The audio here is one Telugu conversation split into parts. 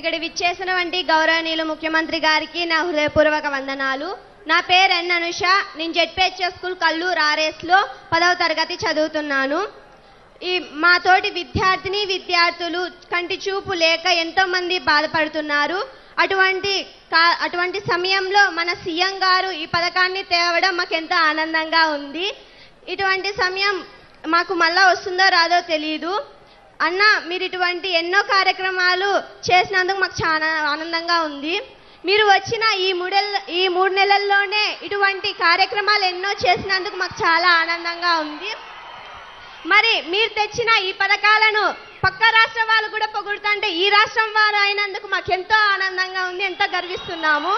ఇక్కడ విచ్చేసినటువంటి గౌరవనీయులు ముఖ్యమంత్రి గారికి నా హృదయపూర్వక వందనాలు నా పేరు ఎన్ అనుష నేను జెడ్పిహెచ్ఎస్ స్కూల్ కల్లూరు ఆర్ఎస్లో పదవ తరగతి చదువుతున్నాను ఈ మా తోటి విద్యార్థిని విద్యార్థులు కంటి చూపు లేక ఎంతో మంది బాధపడుతున్నారు అటువంటి కా- అటువంటి సమయంలో మన సీఎం గారు ఈ పథకాన్ని తేవడం మాకు ఎంతో ఆనందంగా ఉంది ఇటువంటి సమయం మాకు మళ్ళా వస్తుందో రాదో తెలియదు అన్న మీరు ఇటువంటి ఎన్నో కార్యక్రమాలు చేసినందుకు మాకు చాలా ఆనందంగా ఉంది మీరు వచ్చిన ఈ మూడెల్ ఈ మూడు నెలల్లోనే ఇటువంటి కార్యక్రమాలు ఎన్నో చేసినందుకు మాకు చాలా ఆనందంగా ఉంది మరి మీరు తెచ్చిన ఈ పథకాలను పక్క రాష్ట్రం వాళ్ళు కూడా పొగుడుతుంటే ఈ రాష్ట్రం వారు అయినందుకు మాకు ఎంతో ఆనందంగా ఉంది ఎంతో గర్విస్తున్నాము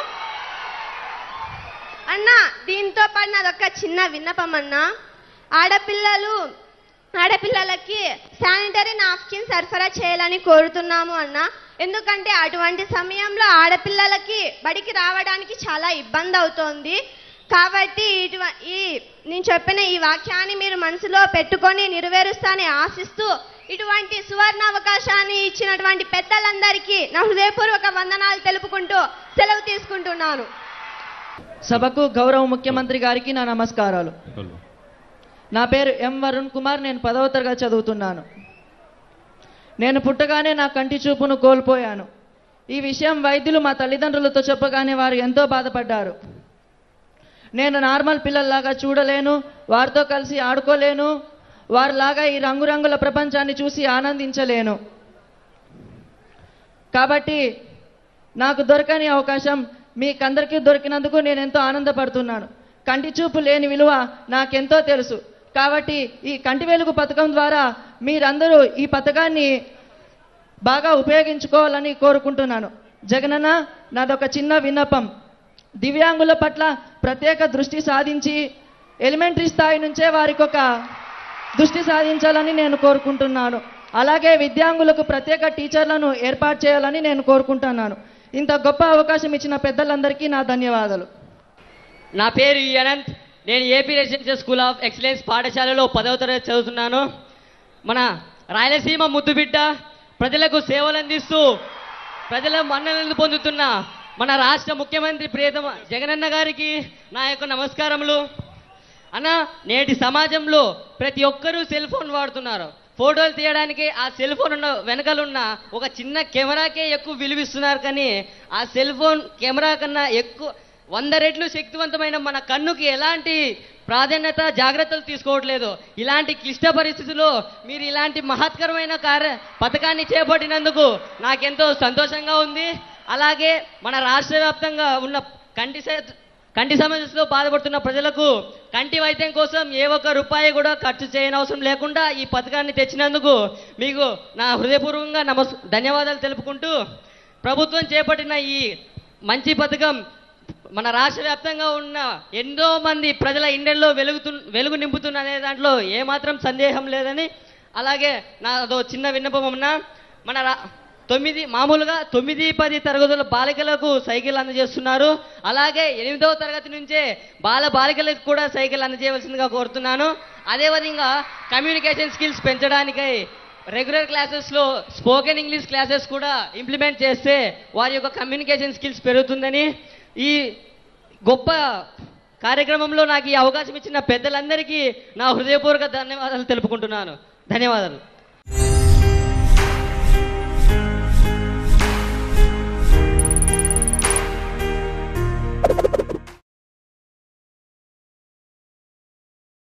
అన్న దీంతో పాటు నాదొక చిన్న విన్నపం అన్న ఆడపిల్లలు ఆడపిల్లలకి శానిటరీ నాప్కిన్ సరఫరా చేయాలని కోరుతున్నాము అన్న ఎందుకంటే అటువంటి సమయంలో ఆడపిల్లలకి బడికి రావడానికి చాలా ఇబ్బంది అవుతోంది కాబట్టి ఇటువ ఈ నేను చెప్పిన ఈ వాక్యాన్ని మీరు మనసులో పెట్టుకొని నెరవేరుస్తానని ఆశిస్తూ ఇటువంటి సువర్ణ అవకాశాన్ని ఇచ్చినటువంటి పెద్దలందరికీ నా హృదయపూర్వక వందనాలు తెలుపుకుంటూ సెలవు తీసుకుంటున్నాను సభకు గౌరవ ముఖ్యమంత్రి గారికి నా నమస్కారాలు నా పేరు ఎం వరుణ్ కుమార్ నేను పదవ తరగతి చదువుతున్నాను నేను పుట్టగానే నా కంటి చూపును కోల్పోయాను ఈ విషయం వైద్యులు మా తల్లిదండ్రులతో చెప్పగానే వారు ఎంతో బాధపడ్డారు నేను నార్మల్ పిల్లల్లాగా చూడలేను వారితో కలిసి ఆడుకోలేను వారిలాగా ఈ రంగురంగుల ప్రపంచాన్ని చూసి ఆనందించలేను కాబట్టి నాకు దొరకని అవకాశం మీకందరికీ దొరికినందుకు నేను ఎంతో ఆనందపడుతున్నాను కంటి చూపు లేని విలువ నాకెంతో తెలుసు కాబట్టి ఈ కంటి వెలుగు పథకం ద్వారా మీరందరూ ఈ పథకాన్ని బాగా ఉపయోగించుకోవాలని కోరుకుంటున్నాను జగనన్న నాదొక చిన్న విన్నపం దివ్యాంగుల పట్ల ప్రత్యేక దృష్టి సాధించి ఎలిమెంటరీ స్థాయి నుంచే వారికి ఒక దృష్టి సాధించాలని నేను కోరుకుంటున్నాను అలాగే విద్యాంగులకు ప్రత్యేక టీచర్లను ఏర్పాటు చేయాలని నేను కోరుకుంటున్నాను ఇంత గొప్ప అవకాశం ఇచ్చిన పెద్దలందరికీ నా ధన్యవాదాలు నా పేరు ఈ అనంత్ నేను AP residential school of excellence పాఠశాలలో పదవ తరగతి చదువుతున్నాను మన రాయలసీమ ముద్దుబిడ్డ ప్రజలకు సేవలు అందిస్తూ ప్రజల మన్ననలు పొందుతున్న మన రాష్ట్ర ముఖ్యమంత్రి ప్రియతమ జగనన్న గారికి నా యొక్క నమస్కారములు అన్న నేటి సమాజంలో ప్రతి ఒక్కరూ సెల్ ఫోన్ వాడుతున్నారు ఫోటోలు తీయడానికి ఆ సెల్ ఫోన్ ఉన్న వెనకాలన్న ఒక చిన్న కెమెరాకే ఎక్కువ విలువిస్తున్నారు కానీ ఆ సెల్ ఫోన్ కెమెరా కన్నా ఎక్కువ వంద రెట్లు శక్తివంతమైన మన కన్నుకి ఎలాంటి ప్రాధాన్యత జాగ్రత్తలు తీసుకోవట్లేదు ఇలాంటి క్లిష్ట పరిస్థితుల్లో మీరు ఇలాంటి మహత్కరమైన కార్య పథకాన్ని చేపట్టినందుకు నాకెంతో సంతోషంగా ఉంది అలాగే మన రాష్ట్ర వ్యాప్తంగా ఉన్న కంటి సే- కంటి సమస్యతో బాధపడుతున్న ప్రజలకు కంటి వైద్యం కోసం ఏ ఒక్క రూపాయి కూడా ఖర్చు చేయని అవసరం లేకుండా ఈ పథకాన్ని తెచ్చినందుకు మీకు నా హృదయపూర్వకంగా నమస్ ధన్యవాదాలు తెలుపుకుంటూ ప్రభుత్వం చేపట్టిన ఈ మంచి పథకం మన రాష్ట్ర వ్యాప్తంగా ఉన్న ఎంతో మంది ప్రజల ఇండల్లో వెలుగుతు వెలుగు నింపుతున్న అనే దాంట్లో ఏమాత్రం సందేహం లేదని అలాగే నాదో చిన్న విన్నపం ఉన్నా మన రా తొమ్మిది మామూలుగా తొమ్మిది పది తరగతుల బాలికలకు సైకిల్ అందజేస్తున్నారు అలాగే ఎనిమిదవ తరగతి నుంచే బాల బాలికలకు కూడా సైకిల్ అందజేయవలసిందిగా కోరుతున్నాను అదేవిధంగా కమ్యూనికేషన్ స్కిల్స్ పెంచడానికై రెగ్యులర్ క్లాసెస్లో స్పోకెన్ ఇంగ్లీష్ క్లాసెస్ కూడా ఇంప్లిమెంట్ చేస్తే వారి యొక్క కమ్యూనికేషన్ స్కిల్స్ పెరుగుతుందని ఈ గొప్ప కార్యక్రమంలో నాకు ఈ అవకాశం ఇచ్చిన పెద్దలందరికీ నా హృదయపూర్వక ధన్యవాదాలు తెలుపుకుంటున్నాను ధన్యవాదాలు